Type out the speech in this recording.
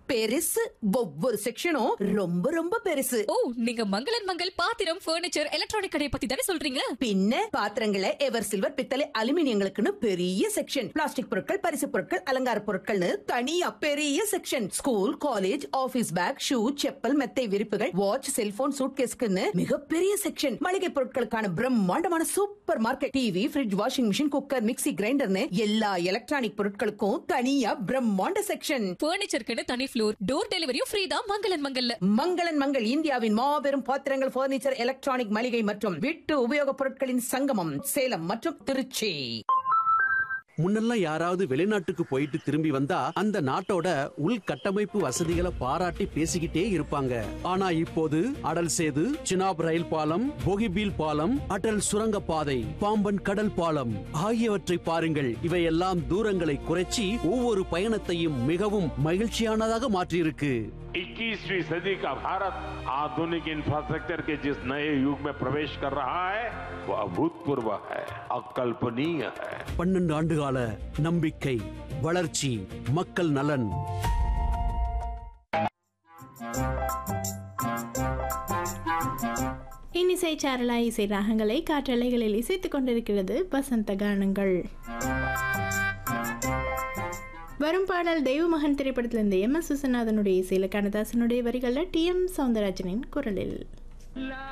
பெருசு ஒவ்வொரு செக்ஷனும் ரொம்ப ரொம்ப பெருசு ஓ நீங்க மங்களன் மங்கள் பாத்திரம் ஃபர்னிச்சர் எலக்ட்ரானிக் கடையை பத்தி தானே சொல்றீங்க பின்ன பாத்திரங்களை எவர் சில்வர் பித்தளை அலுமினியங்களுக்குன்னு பெரிய செக்ஷன் பிளாஸ்டிக் பொருட்கள் பரிசு பொருட்கள் அலங்கார பொருட்கள்னு தனியா பெரிய section school college office bag shoe chappal மெத்தை விரிப்புகள் வாட்ச் செல்போன் சூட்கேஸ்க்குன்னு மிகப்பெரிய செக்ஷன் மளிகை பொருட்களுக்கான பிரம்மாண்டமான supermarket TV fridge washing machine cooker mixie கிரைண்டர்னு எல்லா எலக்ட்ரானிக் பொருட்களுக்கும் தனியா பிரம்மாண்ட செக்ஷன் ஃபர்னிச்சருக்குன்னு தனி ஃப்ளோர் டோர் டெலிவரியும் ஃப்ரீ தான் மங்களன் மங்கல்ல மங்களன் மங்கள் இந்தியாவின் மாபெரும் பாத்திரங்கள் பர்னிச்சர் எலக்ட்ரானிக் மளிகை மற்றும் வீட்டு உபயோகப் பொருட்களின் சங்கமம் சேலம் மற்றும் திருச்சி முன்னெல்லாம் யாராவது வெளிநாட்டுக்கு போயிட்டு திரும்பி வந்தா அந்த நாட்டோட உள்கட்டமைப்பு வசதிகளை பாராட்டி பேசிக்கிட்டே இருப்பாங்க ஆனா இப்போது அடல் சேது சினாப் ரயில் பாலம் போகிபீல் பாலம் அடல் சுரங்க பாதை பாம்பன் கடல் பாலம் ஆகியவற்றை பாருங்கள் இவையெல்லாம் தூரங்களை குறைச்சி ஒவ்வொரு பயணத்தையும் மிகவும் மகிழ்ச்சியானதாக மாற்றியிருக்கு 21वीं सदी का भारत आधुनिक इंफ्रास्ट्रक्चर के जिस नए युग में प्रवेश कर रहा है वो अभूतपूर्व है अकल्पनीय है பன்னெண்டு ஆண்டுகால நம்பிக்கை வளர்ச்சி மக்கள் நலன் இன்னிசை சாரலா இசை ராகங்களை காற்றலைகளில் இசைத்துக் கொண்டிருக்கிறது வசந்த கானங்கள் வரும் பாடல் தெய்வமகன் திரைப்படத்திலிருந்து எம் எஸ் விஸ்வநாதனுடைய இசையில் கண்ணதாசனுடைய வரிகளில் டி எம் சவுந்தரராஜனின் குரலில்